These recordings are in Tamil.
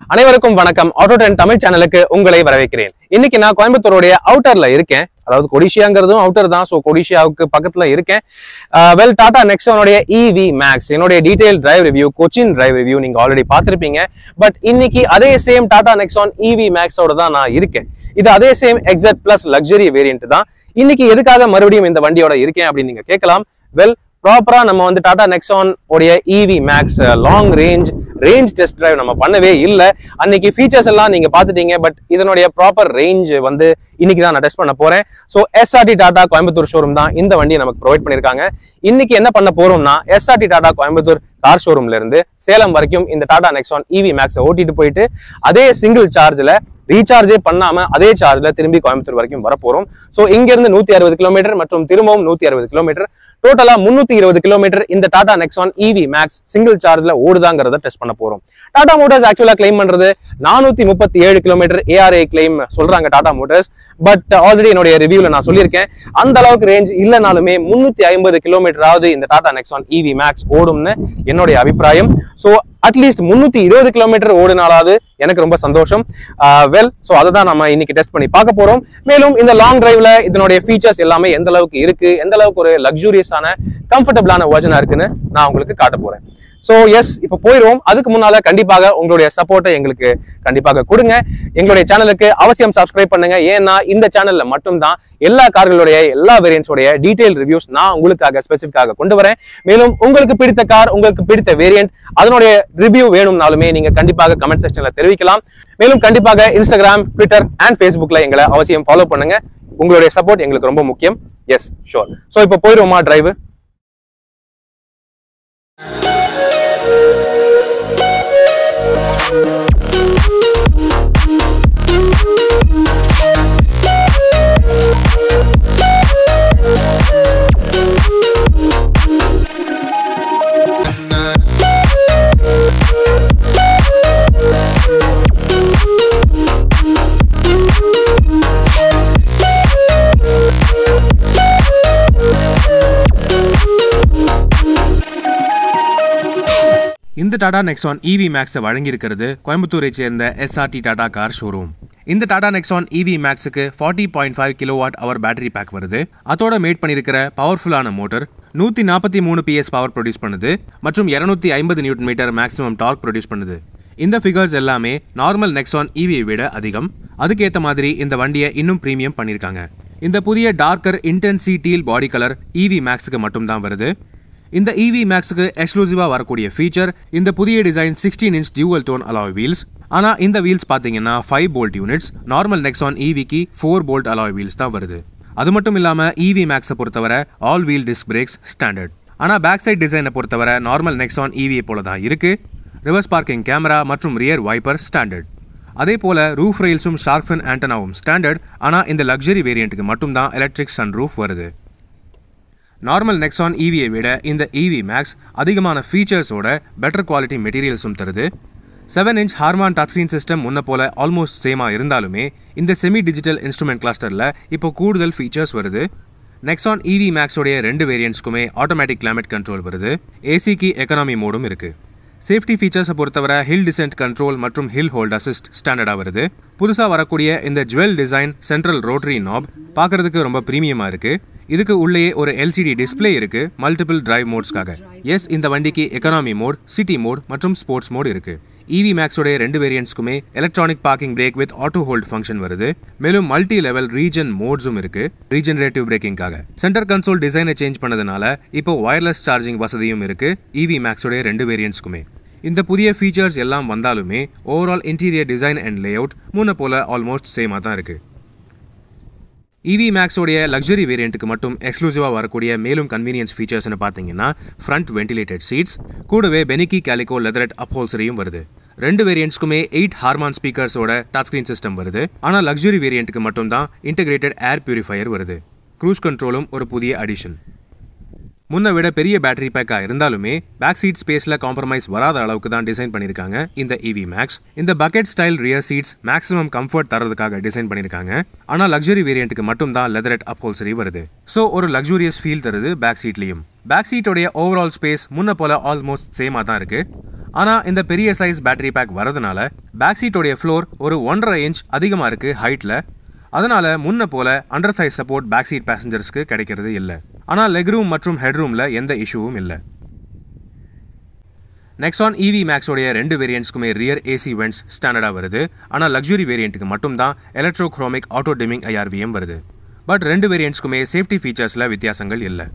அனைவருக்கும் வணக்கம் ஆட்டோ டென் தமிழ் சேனலுக்கு உங்களை வரவேற்கிறேன் இன்னைக்கு நான் கோயம்புத்தூருடைய அவுட்டர்ல இருக்கேன் அதாவது கொடிஷியாங்கிறதும் அவுட்டர் தான் ஸோ கொடிஷியாவுக்கு பக்கத்துல இருக்கேன் வெல் டாடா நெக்ஸானுடைய இவி மேக்ஸ் என்னுடைய detail drive review Cochin drive review நீங்க ஆல்ரெடி பார்த்திருப்பீங்க பட் இன்னைக்கு அதே சேம் டாடா நெக்ஸான் இவி மேக்ஸோட தான் நான் இருக்கேன் இது அதே same XZ plus luxury variant தான் இன்னைக்கு எதுக்காக மறுபடியும் இந்த வண்டியோட இருக்கேன் அப்படின்னு நீங்க கேட்கலாம் வெல் ப்ராப்பரா நம்ம வந்து டாடா நெக்ஸான் உடைய EV Max long range range test drive நம்ம பண்ணவே இல்லை அன்னைக்கு ஃபீச்சர்ஸ் எல்லாம் நீங்க பார்த்துட்டீங்க பட் இதனுடைய ப்ராப்பர் ரேஞ்ச் வந்து இன்னைக்கு தான் நான் டெஸ்ட் பண்ண போறேன் so SRT Tata Coimbatore showroom தான் இந்த வண்டியை நமக்கு ப்ரொவைட் பண்ணியிருக்காங்க இன்னைக்கு என்ன பண்ண போறோம்னா எஸ்ஆர்டி டாடா கோயம்புத்தூர் கார் ஷோரூம்ல இருந்து சேலம் வரைக்கும் இந்த டாடா நெக்ஸான் இவி மேக்ஸை ஓட்டிட்டு போயிட்டு அதே சிங்கிள் சார்ஜ்ல ரீசார்ஜே பண்ணாம அதே சார்ஜ்ல திரும்பி கோயம்புத்தூர் வரைக்கும் வரப்போறோம் ஸோ இங்க இருந்து நூத்தி அறுபது கிலோமீட்டர் மற்றும் திரும்பவும் நூத்தி அறுபது கிலோமீட்டர் டோட்டலா முன்னூத்தி இருபது கிலோமீட்டர் இந்த Tata Nexon EV Max single சார்ஜ்ல ஓடுதாங்கிறத டெஸ்ட் பண்ண போறோம் டாடா மோட்டார்ஸ் ஆக்சுவலா கிளைம் பண்றது நானூத்தி முப்பத்தி ஏழு கிலோமீட்டர் ஏஆர்ஏ கிளைம் சொல்றாங்க டாடா மோட்டார்ஸ் பட் ஆல்ரெடி என்னுடைய ரிவ்யூல நான் சொல்லியிருக்கேன் அந்த அளவுக்கு ரேஞ்ச் இல்லைனாலுமே முன்னூத்தி ஐம்பது கிலோமீட்டராவது இந்த டாடா நெக்ஸான் இவி மேக்ஸ் ஓடும்னு என்னுடைய அபிப்பிராயம் ஸோ அட்லீஸ்ட் முன்னூத்தி இருபது கிலோமீட்டர் ஓடினாலாவது எனக்கு ரொம்ப சந்தோஷம் வெல் ஸோ அதை தான் நம்ம இன்னைக்கு டெஸ்ட் பண்ணி பார்க்க போறோம் மேலும் இந்த லாங் டிரைவ்ல இதனுடைய ஃபீச்சர்ஸ் எல்லாமே எந்த அளவுக்கு இருக்கு எந்த அளவுக்கு ஒரு லக்ஸூரியஸான கம்ஃபர்டபுளான வெர்ஜனா இருக்குன்னு நான் உங்களுக்கு காட்ட போறேன் ஸோ எஸ் இப்போ போயிடுவோம் அதுக்கு முன்னால கண்டிப்பாக உங்களுடைய சப்போர்ட்டை எங்களுக்கு கண்டிப்பாக கொடுங்க எங்களுடைய சேனலுக்கு அவசியம் சப்ஸ்கிரைப் பண்ணுங்க ஏன்னா இந்த சேனல்ல மட்டும்தான் எல்லா கார்களுடைய எல்லா வேரியன்ஸோடைய டீடைல் ரிவ்யூஸ் நான் உங்களுக்காக ஸ்பெசிஃபிக்காக கொண்டு வரேன் மேலும் உங்களுக்கு பிடித்த கார் உங்களுக்கு பிடித்த வேரியன்ட் அதனுடைய ரிவ்யூ வேணும்னாலுமே நீங்க கண்டிப்பாக கமெண்ட் செக்ஷன்ல தெரிவிக்கலாம் மேலும் கண்டிப்பாக இன்ஸ்டாகிராம் ட்விட்டர் அண்ட் ஃபேஸ்புக்ல எங்களை அவசியம் ஃபாலோ பண்ணுங்க உங்களுடைய சப்போர்ட் எங்களுக்கு ரொம்ப முக்கியம் எஸ் ஷோர் ஸோ இப்போ போயிடுவோமா டிரைவ் இந்த டாடா நெக்ஸான் இவி மேக்ஸை வழங்கியிருக்கிறது கோயம்புத்தூரை சேர்ந்த எஸ்ஆர்டி டாடா கார் ஷோரூம் இந்த டாடா நெக்ஸான் இவி மேக்ஸுக்கு forty point five kilowatt hour battery pack வருது அதோட மேட் பண்ணியிருக்கிற பவர்ஃபுல்லான மோட்டர் நூற்றி நாற்பத்தி மூணு பிஎஸ் பவர் ப்ரொடியூஸ் பண்ணுது மற்றும் இரநூத்தி ஐம்பது newton metre maximum torque produce பண்ணுது இந்த ஃபிகர்ஸ் எல்லாமே நார்மல் நெக்ஸான் இவியை விட அதிகம் அதுக்கேற்ற மாதிரி இந்த வண்டியை இன்னும் ப்ரீமியம் பண்ணியிருக்காங்க இந்த புதிய darker intensi teal body colour EV மேக்ஸுக்கு மட்டும்தான் வருது இந்த இவி மேக்ஸுக்கு எக்ஸ்க்ளூசிவாக வரக்கூடிய ஃபீச்சர் இந்த புதிய design sixteen inch dual tone alloy wheels ஆனால் இந்த வீல்ஸ் பார்த்தீங்கன்னா five bolt units normal Nexon இவிக்கு ஃபோர் போல்ட் அலாய் வீல்ஸ் தான் வருது அது மட்டும் இல்லாமல் இவி மேக்ஸை பொறுத்தவரை all wheel disc brakes standard ஆனால் பேக் சைட் டிசைனை பொறுத்தவரை நார்மல் நெக்ஸான் இவியை போல தான் இருக்கு ரிவர்ஸ் பார்க்கிங் கேமரா மற்றும் ரியர் வைப்பர் ஸ்டாண்டர்ட் அதே போல ரூஃப் ரெயில்ஸும் ஷார்க்ஃபின் ஆண்டனாவும் ஸ்டாண்டர்ட் ஆனால் இந்த லக்ஸரி வேரியண்ட்டுக்கு மட்டும்தான் எலக்ட்ரிக் சன் ரூஃப் வருது நார்மல் நெக்ஸான் இவியை விட இந்த இவி மேக்ஸ் அதிகமான ஃபீச்சர்ஸோட பெட்டர் குவாலிட்டி மெட்டீரியல்ஸும் தருது seven inch Harman touchscreen system முன்ன போல ஆல்மோஸ்ட் சேமாக இருந்தாலுமே இந்த செமி டிஜிட்டல் இன்ஸ்ட்ருமெண்ட் கிளஸ்டரில் இப்போ கூடுதல் ஃபீச்சர்ஸ் வருது நெக்ஸான் இவி மேக்ஸோடைய ரெண்டு வேரியண்ட்ஸ்க்குமே ஆட்டோமேட்டிக் கிளைமேட் கண்ட்ரோல் வருது ஏசிக்கு எக்கனாமி மோடும் இருக்குது சேஃப்டி ஃபீச்சர்ஸை பொறுத்தவரை ஹில் டிசென்ட் கண்ட்ரோல் மற்றும் ஹில் ஹோல்ட் அசிஸ்ட் ஸ்டாண்டர்டாக வருது புதுசாக வரக்கூடிய இந்த jewel design central rotary knob பார்க்கறதுக்கு ரொம்ப ப்ரீமியமாக இருக்குது இதுக்கு உள்ளேயே ஒரு எல்சிடி டிஸ்ப்ளே இருக்கு மல்டிபிள் டிரைவ் மோட்ஸ்க்காக எஸ் இந்த வண்டிக்கு எக்கனாமி மோட் சிட்டி மோட் மற்றும் ஸ்போர்ட்ஸ் மோட் இருக்கு இவி மேக்ஸோடைய ரெண்டு வேரியன்ட்ஸ்க்குமே electronic parking brake with auto hold function வருது மேலும் மல்டி லெவல் ரீஜன் மோட்ஸும் இருக்கு ரீஜெனரேட்டிவ் பிரேக்கிங்காக சென்டர் கன்சோல் டிசைனை சேஞ்ச் பண்ணதுனால இப்போ வயர்லெஸ் சார்ஜிங் வசதியும் இருக்கு இவி மேக்ஸோடைய ரெண்டு வேரியன்ட்ஸ்க்குமே இந்த புதிய ஃபீச்சர்ஸ் எல்லாம் வந்தாலுமே overall interior design and layout முன்ன போல ஆல்மோஸ்ட் சேமாக தான் இருக்குது இவி மேக்ஸோடைய லக்ஸரி வேரியண்ட்டுக்கு மட்டும் எக்ஸ்க்ளூசிவாக வரக்கூடிய மேலும் கன்வீனியன்ஸ் ஃபீச்சர்ஸ்னு பார்த்தீங்கன்னா ஃப்ரண்ட் வென்டிலேட்டட் சீட்ஸ் கூடவே பெனிக்கி கேலிகோ லெதரட் அப்ஹோல்சரியும் வருது ரெண்டு வேரியண்ட்ஸ்க்குமே எயிட் ஹார்மான் ஸ்பீக்கர்ஸோட டச் ஸ்க்ரீன் சிஸ்டம் வருது ஆனால் லக்ஸரி வேரியண்ட்டுக்கு மட்டும்தான் இன்டகிரேட்டட் ஏர் பியூரிஃபையர் வருது க்ரூஸ் கண்ட்ரோலும் ஒரு புதிய அடிஷன் முன்ன விட பெரிய பேட்டரி பேக்காக இருந்தாலுமே பேக் சீட் ஸ்பேஸில் காம்ப்ரமைஸ் வராத அளவுக்கு தான் டிசைன் பண்ணியிருக்காங்க இந்த இவி மேக்ஸ் இந்த bucket style rear seats maximum comfort தரதுக்காக டிசைன் பண்ணியிருக்காங்க ஆனால் லக்ஸரி வேரியண்ட்டுக்கு மட்டும் தான் லெதரட் அப்ஹோல்சரி வருது ஸோ ஒரு லக்ஸூரியஸ் ஃபீல் தருது பேக் சீட்லேயும் பேக் சீட்டோடைய ஓவரால் ஸ்பேஸ் முன்ன போல ஆல்மோஸ்ட் சேமாக தான் இருக்கு ஆனால் இந்த பெரிய சைஸ் பேட்டரி பேக் வரதுனால பேக் சீட்டோடைய ஃப்ளோர் ஒரு ஒன்றரை இன்ச் அதிகமாக இருக்குது ஹைட்டில் அதனால் முன்ன போல under size support back seat பேசஞ்சர்ஸ்க்கு கிடைக்கிறது இல்லை ஆனால் லெக் ரூம் மற்றும் ஹெட் ரூமில் எந்த இஷ்யூவும் இல்லை நெக்ஸான் இவி மேக்ஸோடைய ரெண்டு வேரியண்ட்ஸ்க்குமே ரியர் ஏசி வென்ட்ஸ் ஸ்டாண்டர்டாக வருது ஆனால் லக்ஸுரி வேரியண்ட்டுக்கு மட்டும்தான் எலக்ட்ரோக்ரோமிக் ஆட்டோ டிமிங் ஐஆர்விஎம் வருது பட் ரெண்டு வேரியண்ட்ஸ்க்குமே சேஃப்டி ஃபீச்சர்ஸில் வித்தியாசங்கள் இல்லை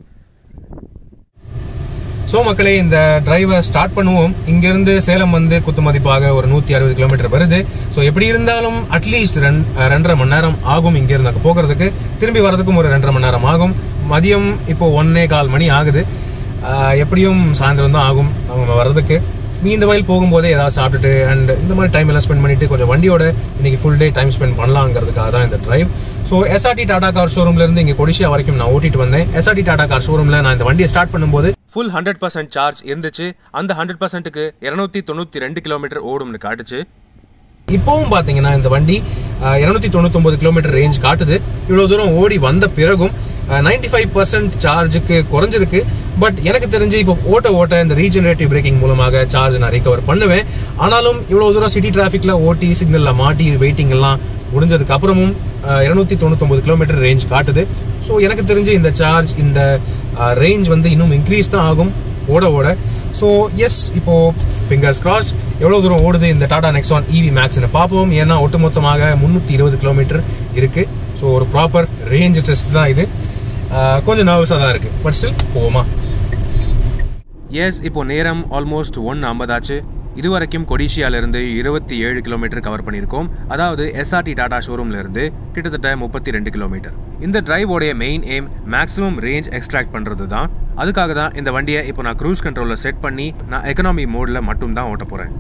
ஸோ மக்களே இந்த டிரைவை ஸ்டார்ட் பண்ணுவோம் இங்கேருந்து சேலம் வந்து குத்து மதிப்பாக ஒரு நூற்றி அறுபது கிலோமீட்டர் வருது ஸோ எப்படி இருந்தாலும் அட்லீஸ்ட் ரெண் ரெண்டரை மணி நேரம் ஆகும் இங்கேருந்து அங்கே போகிறதுக்கு திரும்பி வரதுக்கும் ஒரு ரெண்டரை மணி நேரம் ஆகும் மதியம் இப்போ ஒன்னே கால் மணி ஆகுது ஆஹ் எப்படியும் சாயந்தரம் தான் ஆகும் அவங்க வர்றதுக்கு நீ இந்த வயல் போகும்போதே ஏதாவது சாப்பிட்டுட்டு அண்ட் இந்த மாதிரி டைம் எல்லாம் ஸ்பெண்ட் பண்ணிட்டு கொஞ்சம் வண்டியோட இன்னைக்கு ஃபுல் டே டைம் ஸ்பெண்ட் பண்ணலாங்கிறதுக்காக தான் இந்த drive so SRT Tata car ஷோரூம்லேருந்து இங்கே கொடிஷியா வரைக்கும் நான் ஓட்டிட்டு வந்தேன் எஸ்ஆர்டி டாடா கார் ஷோரூமில் நான் இந்த வண்டியை ஸ்டார்ட் பண்ணும்போது ஃபுல் ஹண்ட்ரட் பர்சன்ட் சார்ஜ் இருந்துச்சு அந்த ஹண்ட்ரட் பர்சன்ட்டுக்கு இரநூத்தி தொண்ணூற்றி ரெண்டு கிலோமீட்டர் ஓடும்னு காட்டுச்சு இப்போவும் பார்த்தீங்கன்னா இந்த வண்டி இரநூத்தி தொண்ணூத்தொம்பது கிலோமீட்டர் ரேஞ்ச் காட்டுது இவ்வளோ தூரம் ஓடி வந்த பிறகும் நைன்டி ஃபைவ் பர்சன்ட் சார்ஜுக்கு குறைஞ்சிருக்கு பட் எனக்கு தெரிஞ்சு இப்போ ஓட்ட ஓட்ட இந்த ரீஜெனரேட்டிவ் பிரேக்கிங் மூலமாக சார்ஜ் நான் ரிகவர் பண்ணுவேன் ஆனாலும் இவ்வளோ தூரம் சிட்டி டிராஃபிக்கில் ஓட்டி சிக்னலில் மாட்டி வெயிட்டிங் எல்லாம் முடிஞ்சதுக்கு அப்புறமும் இரநூத்தி தொண்ணூத்தொம்பது கிலோமீட்டர் ரேஞ்ச் காட்டுது ஸோ எனக்கு தெரிஞ்சு இந்த சார்ஜ் இந்த ரேஞ்ச் வந்து இன்னும் இன்க்ரீஸ் தான் ஆகும் ஓட ஓட ஸோ எஸ் இப்போ ஃபிங்கர்ஸ் கிராஸ் எவ்வளோ தூரம் ஓடுது இந்த டாடா நெக்ஸான் இவி மேக்ஸ்னு பார்ப்போம் ஏன்னா ஒட்டுமொத்தமாக முந்நூற்றி இருபது கிலோமீட்டர் இருக்குது ஸோ ஒரு ப்ராப்பர் ரேஞ்ச் டெஸ்ட் தான் இது ஆஹ் கொஞ்சம் நர்வஸாக தான் இருக்குது பட் ஸ்டில் போவோமா எஸ் இப்போ நேரம் ஆல்மோஸ்ட் ஒன் ஐம்பதாச்சு இதுவரைக்கும் கொடிஷியாவிலிருந்து இருபத்தி ஏழு கிலோமீட்டர் கவர் பண்ணியிருக்கோம் அதாவது எஸ்ஆர்டி டாடா ஷோரூம்லேருந்து கிட்டத்தட்ட முப்பத்தி ரெண்டு கிலோமீட்டர் இந்த டிரைவோடைய main aim maximum range extract பண்ணுறது தான் அதுக்காக தான் இந்த வண்டியை இப்போ நான் க்ரூஸ் கண்ட்ரோலில் செட் பண்ணி நான் எக்கனாமி மோடில் மட்டும் தான் ஓட்ட போகிறேன்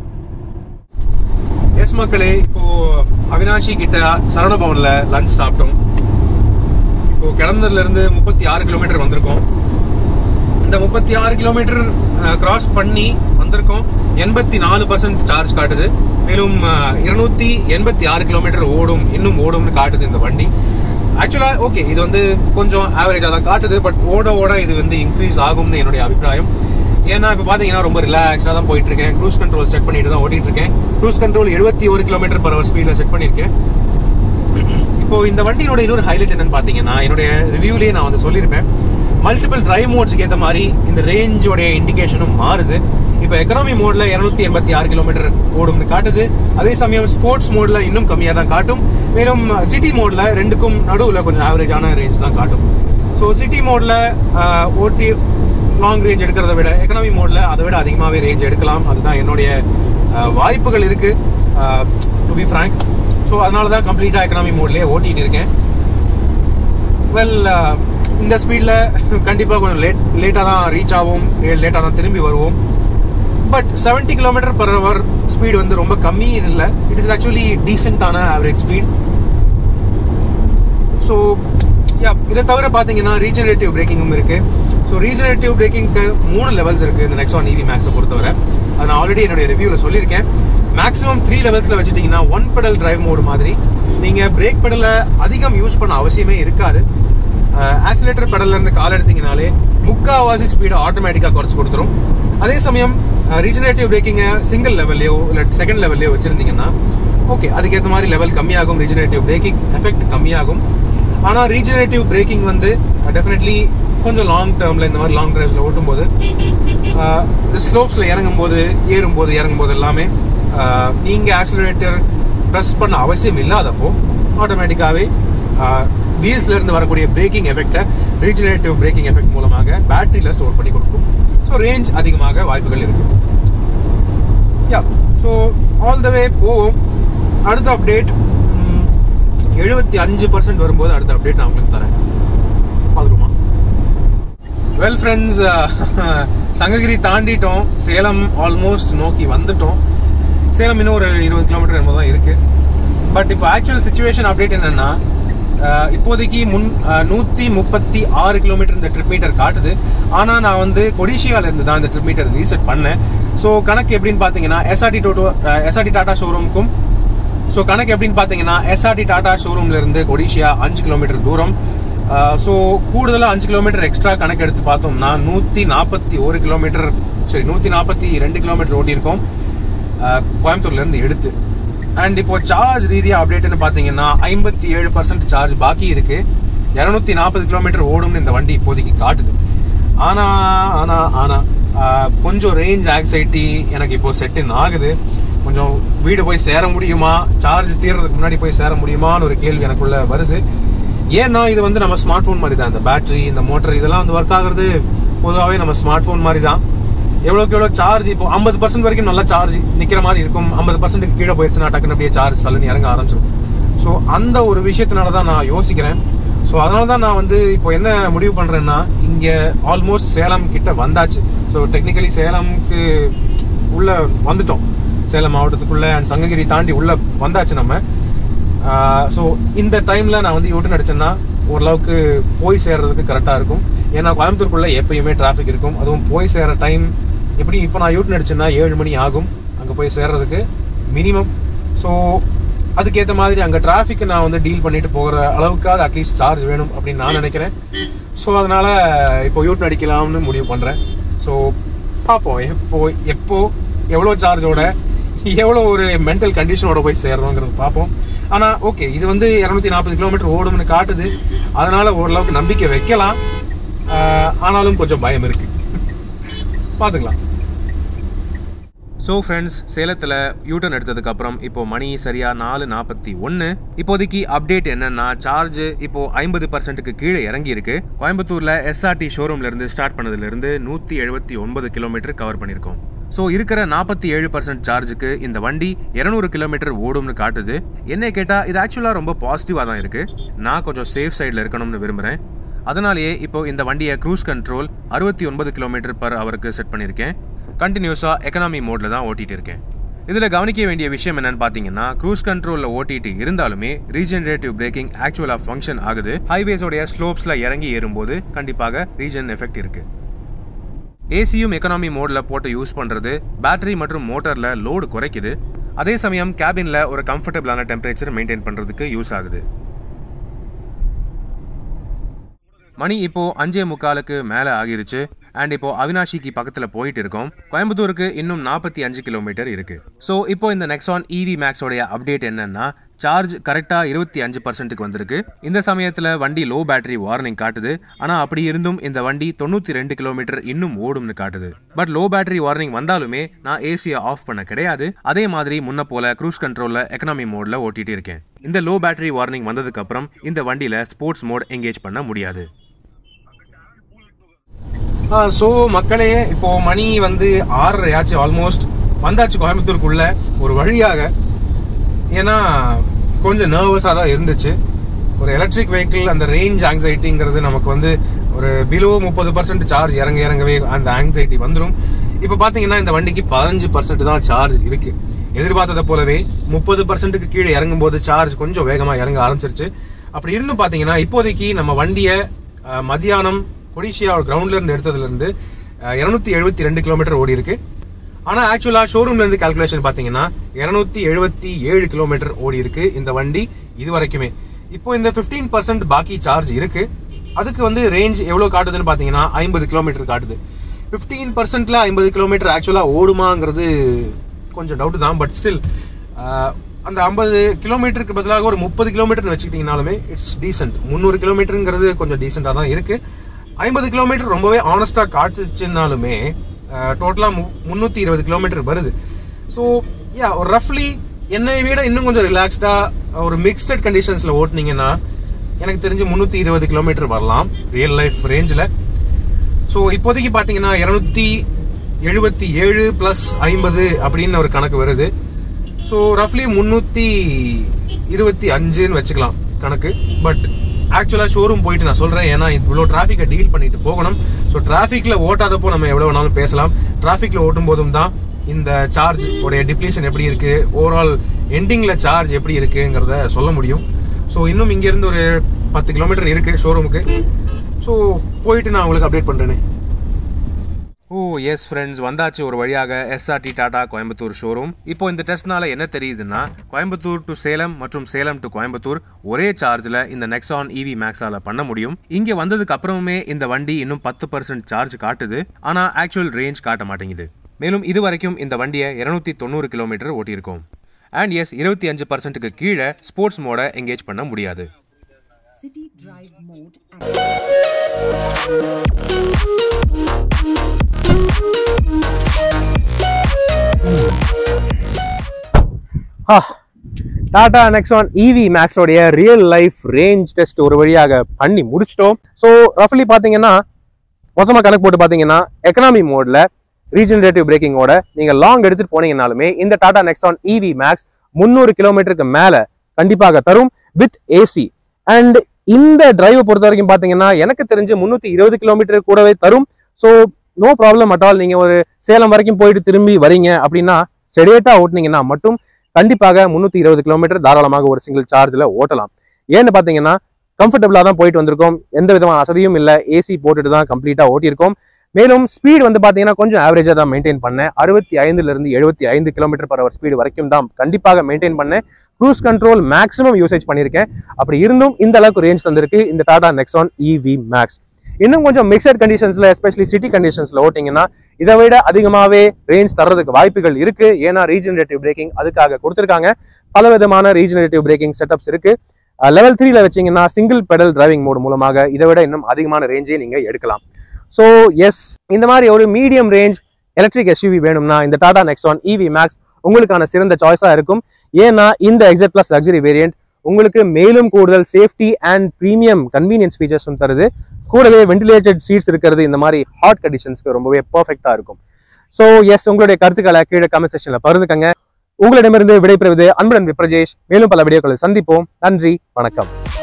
எஸ் மக்களே இப்போ அவினாஷி கிட்ட சரவண பவன்ல லஞ்ச் சாப்பிட்டோம் இப்போ கிளம்புனதுல இருந்து முப்பத்தி ஆறு கிலோமீட்டர் வந்திருக்கோம் இந்த முப்பத்தி ஆறு கிலோமீட்டர் கிராஸ் பண்ணி வந்திருக்கோம் எண்பத்தி நாலு பர்சன்ட் சார்ஜ் காட்டுது மேலும் இருநூத்தி எண்பத்தி ஆறு கிலோமீட்டர் ஓடும் இன்னும் ஓடும்னு காட்டுது இந்த வண்டி ஆக்சுவலாக ஓகே இது வந்து கொஞ்சம் ஆவரேஜாக தான் காட்டுது பட் ஓட ஓட இது வந்து இன்க்ரீஸ் ஆகும்னு என்னுடைய அபிப்பிராயம் ஏன்னா இப்போ பார்த்தீங்கன்னா ரொம்ப ரிலாக்ஸாக தான் போயிட்டு இருக்கேன் க்ரூஸ் கண்ட்ரோல் செட் பண்ணிட்டு தான் ஓட்டிட்டு இருக்கேன் க்ரூஸ் கண்ட்ரோல் எழுபத்தி ஒரு கிலோமீட்டர் பர் ஹவர் ஸ்பீடில் செட் பண்ணியிருக்கேன் இப்போ இந்த வண்டியோட இன்னொரு ஹைலைட் என்னன்னு பார்த்தீங்கன்னா என்னுடைய ரிவ்யூலேயே நான் வந்து சொல்லியிருப்பேன் மல்டிபிள் டிரைவ் மோட்ஸ்க்கு ஏற்ற மாதிரி இந்த ரேஞ்சோடைய இண்டிகேஷனும் மாறுது இப்போ எக்கனாமி மோடில் இரநூத்தி எண்பத்தி ஆறு கிலோமீட்டர் ஓடும்னு காட்டுது அதே சமயம் ஸ்போர்ட்ஸ் மோடில் இன்னும் கம்மியாக தான் காட்டும் மேலும் சிட்டி மோடில் ரெண்டுக்கும் நடுவில் கொஞ்சம் ஆவரேஜான ரேஞ்ச் தான் காட்டும் ஸோ சிட்டி மோடில் ஓட்டி லாங் ரேஞ்ச் எடுக்கிறத விட எக்கனாமி மோடில் அதை விட அதிகமாகவே ரேஞ்ச் எடுக்கலாம் அதுதான் என்னுடைய அஹ், வாய்ப்புகள் இருக்குது டு பி ஃப்ரேங்க் ஸோ அதனால தான் கம்ப்ளீட்டாக எக்கனாமி மோட்லேயே ஓட்டிகிட்டு இருக்கேன் வெல் இந்த ஸ்பீடில் கண்டிப்பாக கொஞ்சம் லேட் லேட்டாக தான் ரீச் ஆகும் லேட்டாக தான் திரும்பி வருவோம் but 70 kilometre per hour speed வந்து ரொம்ப கம்மி இல்லை இட் இஸ் ஆக்சுவலி டீசெண்டான ஆவரேஜ் ஸ்பீட் ஸோ யா இதை தவிர பார்த்தீங்கன்னா ரீஜனரேட்டிவ் பிரேக்கிங்கும் இருக்குது ஸோ ரீஜனரேட்டிவ் பிரேக்கிங்க்கு மூணு லெவல்ஸ் இருக்குது இந்த நெக்ஸான் இவி மேக்ஸை பொறுத்தவரை அதை நான் ஆல்ரெடி என்னுடைய ரிவ்யூவில் சொல்லியிருக்கேன் மேக்ஸிமம் த்ரீ லெவல்ஸில் வச்சுட்டிங்கன்னா ஒன் பெடல் டிரைவ் மோடு மாதிரி நீங்கள் பிரேக் பெடலை அதிகம் யூஸ் பண்ண அவசியமே இருக்காது ஆக்சிலேட்டர் பெடல்ல இருந்து கால் எடுத்தீங்கனாலே முக்காவாசி ஸ்பீடை ஆட்டோமேட்டிக்காக குறைச்சி கொடுத்துரும் அதே சமயம் ரீஜனரேட்டிவ் பிரேக்கிங்கை சிங்கிள் லெவல்லையோ இல்லை செகண்ட் லெவல்லையோ வச்சுருந்தீங்கன்னா ஓகே அதுக்கேற்ற மாதிரி லெவல் கம்மியாகும் ரீஜனரேட்டிவ் பிரேக்கிங் எஃபெக்ட் கம்மியாகும் ஆனால் ரீஜனரேட்டிவ் பிரேக்கிங் வந்து டெஃபினெட்லி கொஞ்சம் லாங் டேர்மில் இந்த மாதிரி லாங் டிரைவ்ஸில் ஓட்டும்போது ஆஹ், இந்த ஸ்லோப்ஸில் இறங்கும்போது ஏறும்போது இறங்கும்போது எல்லாமே நீங்கள் ஆக்சிலரேட்டர் ப்ரெஸ் பண்ண அவசியம் இல்லாதப்போ ஆட்டோமேட்டிக்காகவே வீல்ஸ்ல இருந்து வரக்கூடிய பிரேக்கிங் எஃபெக்டை ரீஜனரேட்டிவ் பிரேக்கிங் எஃபெக்ட் மூலமாக பேட்டரியில் ஸ்டோர் பண்ணி கொடுக்கும் ஸோ ரேஞ்ச் அதிகமாக வாய்ப்புகள் இருக்கு யா ஸோ ஆல் த வே போவோம் அடுத்த அப்டேட் எழுபத்தி அஞ்சு பர்சன்ட் வரும்போது அடுத்த அப்டேட் நான் உங்களுக்கு தரேன் பார்த்துருமா வெல் ஃப்ரெண்ட்ஸ் சங்ககிரி தாண்டிட்டோம் சேலம் ஆல்மோஸ்ட் நோக்கி வந்துட்டோம் சேலம் இன்னும் ஒரு இருபது கிலோமீட்டர் என்னமோ தான் இருக்குது பட் இப்போ ஆக்சுவல் சுச்சுவேஷன் அப்டேட் என்னென்னா இப்போதைக்கு முன் நூற்றி முப்பத்தி ஆறு கிலோமீட்டர் இந்த ட்ரிப் மீட்டர் காட்டுது ஆனால் நான் வந்து கொடிஷியால இருந்து தான் இந்த ட்ரிப் மீட்டர் ரீசெட் பண்ணேன் ஸோ கணக்கு எப்படின்னு பார்த்தீங்கன்னா எஸ்ஆர்டி டோட்டோ எஸ்ஆர்டி டாடா ஷோரூமுக்கும் ஸோ கணக்கு எப்படின்னு பார்த்தீங்கன்னா எஸ்ஆர்டி டாடா ஷோரூம்ல இருந்து கொடிஷியா அஞ்சு கிலோமீட்டர் தூரம் ஸோ கூடுதலாக அஞ்சு கிலோமீட்டர் எக்ஸ்ட்ரா கணக்கு எடுத்து பார்த்தோம்னா நூற்றி நாற்பத்தி ஒரு கிலோமீட்டர் சரி நூற்றி நாற்பத்தி ரெண்டு கிலோமீட்டர் ஓட்டியிருக்கோம் அஹ், கோயம்புத்தூர்லேருந்து எடுத்து அண்ட் இப்போ சார்ஜ் ரீதியாக அப்டேட்னு பார்த்தீங்கன்னா ஐம்பத்தி ஏழு பர்சன்ட் சார்ஜ் பாக்கி இருக்கு இரநூத்தி நாற்பது கிலோமீட்டர் ஓடும்னு இந்த வண்டி இப்போதைக்கு காட்டுது ஆனா ஆனா ஆனா ஆஹ், கொஞ்சம் ரேஞ்ச் ஆக்சைட்டி எனக்கு இப்போ செட்டின் ஆகுது கொஞ்சம் வீடு போய் சேர முடியுமா சார்ஜ் தீர்றதுக்கு முன்னாடி போய் சேர முடியுமான்னு ஒரு கேள்வி எனக்குள்ள வருது ஏன்னா இது வந்து நம்ம ஸ்மார்ட் ஃபோன் மாதிரி தான் இந்த பேட்டரி இந்த மோட்டர் இதெல்லாம் வந்து ஒர்க் ஆகுறது பொதுவாகவே நம்ம ஸ்மார்ட் ஃபோன் மாதிரி தான் எவ்வளோக்கு எவ்வளோ சார்ஜ் இப்போ ஐம்பது பர்சன்ட் வரைக்கும் நல்லா சார்ஜ் நிற்கிற மாதிரி இருக்கும் ஐம்பது பர்சன்ட்டுக்கு கீழே போயிடுச்சுன்னா டக்குன்னு அப்படியே சார்ஜ் சல்லுன்னு இறங்க ஆரம்பிச்சிடும் ஸோ அந்த ஒரு விஷயத்தினால தான் நான் யோசிக்கிறேன் ஸோ அதனால தான் நான் வந்து இப்போ என்ன முடிவு பண்ணுறேன்னா இங்கே ஆல்மோஸ்ட் சேலம் கிட்ட வந்தாச்சு ஸோ டெக்னிக்கலி சேலம்க்கு உள்ள வந்துட்டோம் சேலம் மாவட்டத்துக்குள்ள அண்ட் சங்ககிரி தாண்டி உள்ள வந்தாச்சு நம்ம ஸோ இந்த டைமில் நான் வந்து யூட்டன் அடிச்சேன்னா ஓரளவுக்கு போய் சேர்றதுக்கு கரெக்டாக இருக்கும் ஏன்னா கோயம்புத்தூருக்குள்ளே எப்பயுமே டிராஃபிக் இருக்கும் அதுவும் போய் சேர்ற டைம் எப்படி இப்போ நான் யூட்டன் அடிச்சேன்னா ஏழு மணி ஆகும் அங்கே போய் சேர்றதுக்கு மினிமம் ஸோ அதுக்கேற்ற மாதிரி அங்கே டிராஃபிக்கை நான் வந்து டீல் பண்ணிட்டு போகிற அளவுக்காவது அட்லீஸ்ட் சார்ஜ் வேணும் அப்படின்னு நான் நினைக்கிறேன் ஸோ அதனால் இப்போ யூட்டன் அடிக்கலாம்னு முடிவு பண்ணுறேன் ஸோ பார்ப்போம் எப்போ எப்போ எவ்வளோ சார்ஜோட எவ்வளோ ஒரு மென்டல் கண்டிஷனோட போய் சேர்றோங்கிறது பார்ப்போம் ஆனால் ஓகே இது வந்து இரநூத்தி நாற்பது கிலோமீட்டர் ஓடும்னு காட்டுது அதனால ஓரளவுக்கு நம்பிக்கை வைக்கலாம் ஆஹ் ஆனாலும் கொஞ்சம் பயம் இருக்கு பார்த்துக்கலாம் ஸோ ஃப்ரெண்ட்ஸ் சேலத்தில் யூட்டன் எடுத்ததுக்கப்புறம் இப்போ மணி சரியாக நாலு நாற்பத்தி ஒன்று இப்போதைக்கு அப்டேட் என்னன்னா சார்ஜ் இப்போ ஐம்பது பர்சன்ட்டுக்கு கீழே இறங்கி இருக்கு கோயம்புத்தூரில் எஸ்ஆர்டி ஷோரூம்லேருந்து ஸ்டார்ட் பண்ணதுலேருந்து நூற்றி எழுபத்தி ஒன்பது கிலோமீட்டர் கவர் பண்ணியிருக்கோம் ஸோ இருக்கிற நாற்பத்தி ஏழு பர்சன்ட் சார்ஜுக்கு இந்த வண்டி இரநூறு கிலோமீட்டர் ஓடும்னு காட்டுது என்ன கேட்டால் இது ஆக்சுவலாக ரொம்ப பாசிட்டிவாக தான் இருக்குது நான் கொஞ்சம் சேஃப் சைடில் இருக்கணும்னு விரும்புகிறேன் அதனாலேயே இப்போ இந்த வண்டியை க்ரூஸ் கண்ட்ரோல் அறுபத்தி ஒன்பது கிலோமீட்டர் பர் ஹவருக்கு செட் பண்ணியிருக்கேன் கண்டினியூஸாக எக்கனாமி மோடில் தான் ஓட்டிகிட்டு இருக்கேன் இதில் கவனிக்க வேண்டிய விஷயம் என்னன்னு பார்த்தீங்கன்னா க்ரூஸ் கண்ட்ரோலில் ஓட்டிட்டு இருந்தாலுமே ரீஜெனரேட்டிவ் பிரேக்கிங் ஆக்சுவலாக ஃபங்க்ஷன் ஆகுது ஹைவேஸோடைய ஸ்லோப்ஸில் இறங்கி ஏறும்போது கண்டிப்பாக ரீஜன் எஃபெக்ட் இருக்குது ஏசியும் எக்கனாமி மோடில் போட்டு யூஸ் பண்ணுறது பேட்டரி மற்றும் மோட்டரில் லோடு குறைக்குது அதே சமயம் கேபினில் ஒரு கம்ஃபர்டபுளான டெம்பரேச்சர் மெயின்டைன் பண்ணுறதுக்கு யூஸ் ஆகுது மணி இப்போ அஞ்சே முக்காலுக்கு மேலே ஆகிருச்சு அண்ட் இப்போ அவினாஷிக்கு பக்கத்தில் போயிட்டு இருக்கோம் கோயம்புத்தூருக்கு இன்னும் நாற்பத்தி அஞ்சு கிலோமீட்டர் இருக்கு ஸோ இப்போ இந்த நெக்ஸான் இவி மேக்ஸோடைய அப்டேட் என்னன்னா சார்ஜ் கரெக்டாக இருபத்தி அஞ்சு பர்சன்ட்டுக்கு வந்திருக்கு இந்த சமயத்தில் வண்டி லோ பேட்டரி வார்னிங் காட்டுது ஆனால் அப்படி இருந்தும் இந்த வண்டி தொண்ணூற்றி ரெண்டு கிலோமீட்டர் இன்னும் ஓடும்னு காட்டுது பட் லோ பேட்டரி வார்னிங் வந்தாலுமே நான் ஏசியை ஆஃப் பண்ண கிடையாது அதே மாதிரி முன்ன போல க்ரூஸ் கண்ட்ரோலில் எக்கனாமி மோடில் ஓட்டிட்டு இருக்கேன் இந்த லோ பேட்டரி வார்னிங் வந்ததுக்கு அப்புறம் இந்த வண்டியில் ஸ்போர்ட்ஸ் மோட் எங்கேஜ் பண்ண முடியாது ஸோ மக்களே இப்போ மணி வந்து ஆறரை ஆச்சு ஆல்மோஸ்ட் வந்தாச்சு கோயம்புத்தூருக்குள்ள ஒரு வழியாக ஏன்னா கொஞ்சம் நர்வஸாக தான் இருந்துச்சு ஒரு எலக்ட்ரிக் வெஹிக்கிள் அந்த ரேஞ்ச் ஆங்ஸைட்டிங்கிறது நமக்கு வந்து ஒரு பிலோ முப்பது பர்சன்ட் சார்ஜ் இறங்க இறங்கவே அந்த ஆங்ஸைட்டி வந்துடும் இப்போ பார்த்தீங்கன்னா இந்த வண்டிக்கு பதினஞ்சு பர்சன்ட் தான் சார்ஜ் இருக்கு எதிர்பார்த்ததை போலவே முப்பது பர்சன்ட்டுக்கு கீழே இறங்கும் போது சார்ஜ் கொஞ்சம் வேகமாக இறங்க ஆரம்பிச்சிருச்சு அப்படி இருந்தும் பார்த்தீங்கன்னா இப்போதைக்கு நம்ம வண்டியை அஹ், மத்தியானம் கொடிஷியா கிரவுண்ட்ல இருந்து எடுத்ததுல இருந்து இருநூத்தி எழுபத்தி ரெண்டு கிலோமீட்டர் ஓடி இருக்கு ஆனா ஆக்சுவலா ஷோரூம்ல இருந்து கால்குலேஷன் பாத்தீங்கன்னா இருநூத்தி எழுபத்தி ஏழு கிலோமீட்டர் ஓடி இருக்கு இந்த வண்டி இது வரைக்குமே இப்போ இந்த 15% பர்சன்ட் பாக்கி சார்ஜ் இருக்கு அதுக்கு வந்து ரேஞ்ச் எவ்வளவு காட்டுதுன்னு பாத்தீங்கன்னா ஐம்பது கிலோமீட்டர் காட்டுது 15% பர்சன்ட்ல ஐம்பது கிலோமீட்டர் ஆக்சுவலா ஓடுமாங்கிறது கொஞ்சம் டவுட் தான் பட் ஸ்டில் அந்த ஐம்பது கிலோமீட்டருக்கு பதிலாக ஒரு முப்பது கிலோமீட்டர் வச்சுக்கிட்டீங்கனாலுமே இட்ஸ் டீசென்ட் முந்நூறு கிலோமீட்டருங்கிறது கொஞ்சம் டீசெண்டாக தான் இருக்கு ஐம்பது கிலோமீட்டர் ரொம்பவே ஆனஸ்டாக காட்டுச்சுன்னாலுமே டோட்டலாக முந்நூற்றி இருபது கிலோமீட்டர் வருது ஸோ யா ஒரு ரஃப்லி என்னை விட இன்னும் கொஞ்சம் ரிலாக்ஸ்டாக ஒரு மிக்சட் கண்டிஷன்ஸில் ஓட்டுனீங்கன்னா எனக்கு தெரிஞ்சு முந்நூற்றி இருபது கிலோமீட்டர் வரலாம் ரியல் லைஃப் ரேஞ்சில் ஸோ இப்போதைக்கு பார்த்தீங்கன்னா இரநூத்தி எழுபத்தி ஏழு ப்ளஸ் ஐம்பது அப்படின்னு ஒரு கணக்கு வருது ஸோ ரஃப்லி முந்நூற்றி இருபத்தி அஞ்சுன்னு வச்சுக்கலாம் கணக்கு பட் ஆக்சுவலாக ஷோரூம் போயிட்டு நான் சொல்கிறேன் ஏன்னா இவ்வளோ டிராஃபிக்கை டீல் பண்ணிட்டு போகணும் ஸோ டிராஃபிக்கில் ஓட்டாதப்போ நம்ம எவ்வளோ வேணாலும் பேசலாம் டிராஃபிக்கில் ஓட்டும் போதும் தான் இந்த சார்ஜ் உடைய டிப்ளீஷன் எப்படி இருக்கு ஓவரால் எண்டிங்கில் சார்ஜ் எப்படி இருக்குங்கிறத சொல்ல முடியும் ஸோ இன்னும் இங்கேருந்து ஒரு பத்து கிலோமீட்டர் இருக்கு ஷோரூமுக்கு ஸோ போயிட்டு நான் உங்களுக்கு அப்டேட் பண்ணுறேனே ஓ எஸ் ஃப்ரெண்ட்ஸ் வந்தாச்சு ஒரு வழியாக எஸ்ஆர்டி டாடா கோயம்புத்தூர் ஷோரூம் இப்போ இந்த டெஸ்ட்னால என்ன தெரியுதுன்னா கோயம்புத்தூர் டு சேலம் மற்றும் சேலம் டு கோயம்புத்தூர் ஒரே சார்ஜில் இந்த நெக்ஸான் இவி மேக்ஸால பண்ண முடியும் இங்கே வந்ததுக்கு அப்புறமே இந்த வண்டி இன்னும் பத்து பர்சன்ட் சார்ஜ் காட்டுது ஆனால் ஆக்சுவல் ரேஞ்ச் காட்ட மாட்டேங்குது மேலும் இது வரைக்கும் இந்த வண்டியை இருநூத்தி தொண்ணூறு கிலோமீட்டர் ஓட்டியிருக்கோம் அண்ட் எஸ் இருபத்தி அஞ்சு பர்சன்ட்டுக்கு கீழே ஸ்போர்ட்ஸ் மோட எங்கேஜ் பண்ண முடியாது City Drive Mode active. Tata Nexon EV மேக்ஸோடைய ரியல் லைஃப் ரேஞ்ச் டெஸ்ட் ஒரு வழியாக பண்ணி முடிச்சிட்டோம் ஸோ ரஃப்லி பார்த்தீங்கன்னா மொத்தமாக கணக்கு போட்டு பார்த்தீங்கன்னா எக்கனாமி மோட்ல ரீஜெனரேட்டிவ் பிரேக்கிங்கோட நீங்கள் லாங் எடுத்துட்டு போனீங்கனாலுமே இந்த டாடா நெக்ஸான் இவி மேக்ஸ் முந்நூறு கிலோமீட்டருக்கு மேலே கண்டிப்பாக தரும் வித் ஏசி அண்ட் இந்த டிரைவை பொறுத்த வரைக்கும் பார்த்தீங்கன்னா எனக்கு தெரிஞ்சு முந்நூற்றி இருபது கிலோமீட்டர் கூடவே தரும் so no problem at all நீங்கள் ஒரு சேலம் வரைக்கும் போயிட்டு திரும்பி வரீங்க அப்படின்னா செடியேட்டா ஓட்டுனீங்கன்னா மட்டும் கண்டிப்பாக முந்நூற்றி இருபது கிலோமீட்டர் தாராளமாக ஒரு சிங்கிள் சார்ஜில் ஓட்டலாம் ஏன்னு பார்த்தீங்கன்னா கம்ஃபர்டபுளாக தான் போயிட்டு வந்திருக்கோம் எந்த விதமான அசதியும் இல்லை ஏசி போட்டுட்டு தான் கம்ப்ளீட்டாக ஓட்டியிருக்கோம் மேலும் ஸ்பீடு வந்து பார்த்தீங்கன்னா கொஞ்சம் ஆவரேஜாக தான் மெயின்டைன் பண்ணேன் அறுபத்தி ஐந்துலேருந்து எழுபத்தி ஐந்து கிலோமீட்டர் பர் ஹவர் ஸ்பீடு வரைக்கும் தான் கண்டிப்பாக மெயின்டைன் பண்ணேன் க்ரூஸ் கண்ட்ரோல் மேக்ஸிமம் யூசேஜ் பண்ணியிருக்கேன் அப்படி இருந்தும் இந்த அளவுக்கு ரேஞ்ச் தந்திருக்கு இந்த டாடா நெக்ஸான் இவி மேக்ஸ் இன்னும் கொஞ்சம் மிக்சட் கண்டிஷன்ஸ்ல எஸ்பெஷலி சிட்டி கண்டிஷன்ஸ்ல ஓட்டிங்கன்னா இதை விட அதிகமாவே ரேஞ்ச் தர்றதுக்கு வாய்ப்புகள் இருக்கு ஏன்னா ரீஜெனரேட்டிவ் பிரேக்கிங் அதுக்காக கொடுத்துருக்காங்க பல விதமான ரீஜெனரேட்டிவ் பிரேக்கிங் செட்டப்ஸ் இருக்கு லெவல் த்ரீல வச்சீங்கன்னா சிங்கிள் பெடல் டிரைவிங் மோட் மூலமாக இதை விட இன்னும் அதிகமான ரேஞ்சே நீங்க எடுக்கலாம் ஸோ எஸ் இந்த மாதிரி ஒரு மீடியம் ரேஞ்ச் எலக்ட்ரிக் எஸ்யூவி வேணும்னா இந்த டாடா நெக்ஸான் இவி மேக்ஸ் உங்களுக்கான சிறந்த சாய்ஸா இருக்கும் ஏன்னா இந்த எக்ஸட் பிளஸ் லக்ஸரி வேரியன்ட் உங்களுக்கு மேலும் கூடுதல் சேஃப்டி அண்ட் ப்ரீமியம் கன்வீனியன்ஸ் ஃபீச்சர்ஸும் தருது கூடவே வென்டிலேட்டட் சீட்ஸ் இருக்கிறது இந்த மாதிரி ஹாட் கண்டிஷன்ஸ்க்கு ரொம்பவே பர்ஃபெக்டா இருக்கும் ஸோ எஸ் உங்களுடைய கருத்துக்களை கீழே கமெண்ட் செக்ஷன்ல பகிர்ந்துக்கங்க உங்களிடமிருந்து விடைபெறுவது அன்புடன் விப்ரஜேஷ் மேலும் பல வீடியோக்களை சந்திப்போம் நன்றி வணக்கம்